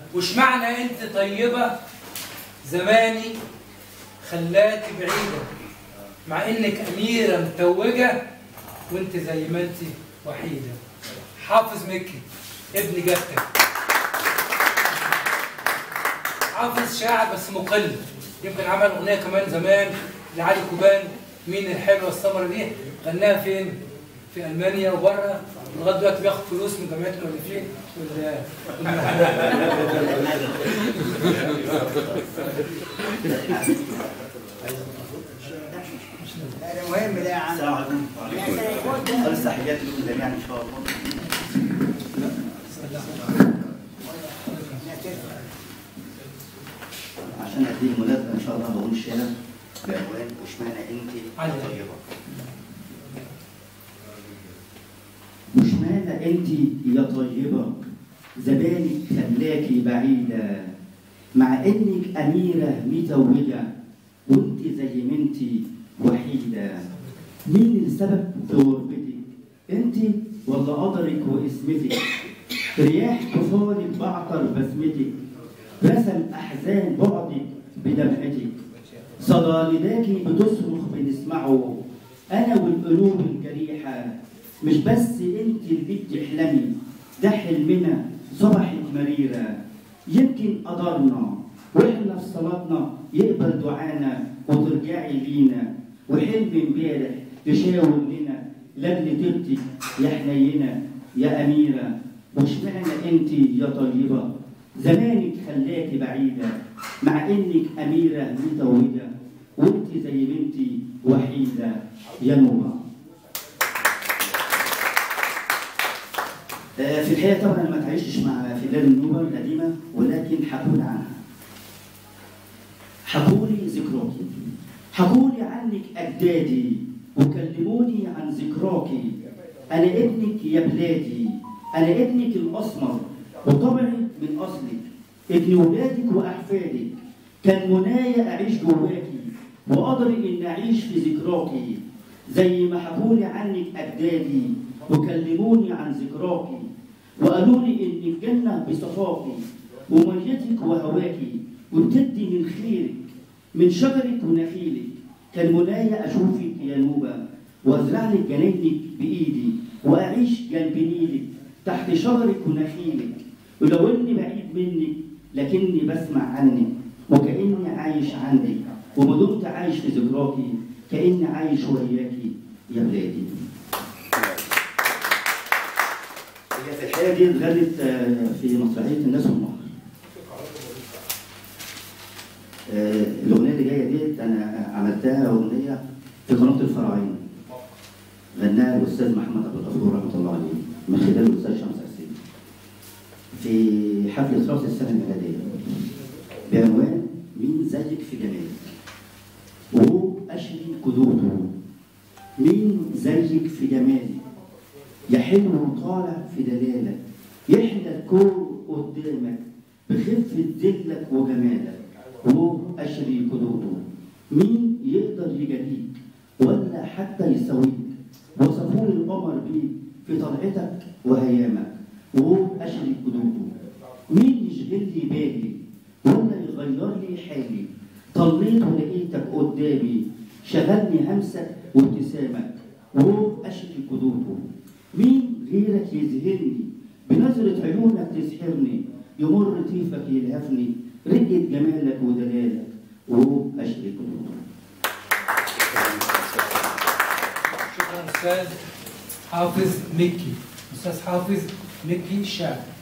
وش معنى انت طيبة زماني خلاك بعيدة مع انك اميرة متوجة وانت زي ما انت وحيدة حافظ مكي ابن جدك حافظ شاعر بس مقل يمكن عمل اغنية كمان زمان لعلي كوبان مين الحلوة السمرة دي غناها فين؟ في المانيا وبره لغايه دلوقتي بياخد فلوس من جمعيه المؤلفين وال- لا، ده مهم ده يا عم السلام عليكم خالص تحياتي لكم جميعا ان شاء الله عشان ادي المناسبه ان شاء الله بقول شعر بعنوان واشمعنى انت علي. طيبه واشمعنى انت يا طيبه زمانك خلاكي بعيده مع انك اميره متوجه وانت زي ما انت وحيده مين السبب في غربتك انت ولا قدرك واسمتك رياح طوفانك بعطر بسمتك رسم احزان بعدك بدمعتك صدى نداكي بتصرخ بنسمعه انا والقلوب الجريحه مش بس انت اللي بتحلمي ده حلمنا صبحت مريره يمكن قدرنا واحنا في صلاتنا يقبل دعانا وترجعي لينا وحلم امبارح تشاور لنا لاجل طيبتك يا حنينه يا اميره واشمعنى انت يا طيبه زمانك خلاكي بعيده مع انك اميره متوجه وانت زي بنتي وحيده يا نوبه آه، في الحقيقه طبعا أنا ما تعيشتش مع فلان النوبه القديمه ولكن حكوا عنها حكوا لي ذكراكي حكوا لي عنك اجدادي وكلموني عن ذكراكي انا ابنك يا بلادي انا ابنك الاسمر وطبعي من اصلك ابن ولادك واحفادك كان منايا اعيش جواكي وقدري ان اعيش في ذكراكي زي ما حكولي عنك اجدادي وكلموني عن ذكراكي وقالوا لي ان الجنه بصفاكي وميتك وهواكي وبتدي من خيرك من شجرك ونخيلك كان منايا اشوفك يا نوبه وازرع لك جناينك بايدي واعيش جنب نيلك تحت شجرك ونخيلك ولو اني بعيد منك لكني بسمع عنك وكاني عايش عندك وما دمت عايش في ذكراكي كاني عايش وياكي يا بلادي هي في الحقيقه دي اتغنت آه، في مسرحيه الناس والنهر آه، الاغنيه اللي جايه ديت انا عملتها اغنيه في قناه الفراعنه غناها الاستاذ محمد عبد الغفور رحمه الله عليه من خلال الاستاذ شمس حسين في حفله راس السنه الميلاديه بعنوان مين زيك في جمالك واشري كدوته مين زيك في جمالك يا حلو طالع في دلالك يحلى الكون قدامك بخفة ذلك وجمالك وأشري كدوته مين يقدر يجاريك ولا حتى يساويك وصفوا لي القمر بيك في طلعتك وهيامك وأشري كدوته مين يشغل لي بالي ولا يغير لي حالي طليت ولقيتك قدامي شغلني همسك وابتسامك وأشري كدوته مين غيرك يذهلني بنظرة عيونك تسحرني يمر طيفك يلهفني رقة جمالك ودلالك وأشري كدوته شكرا استاذ حافظ مكي استاذ حافظ مكي الشاعر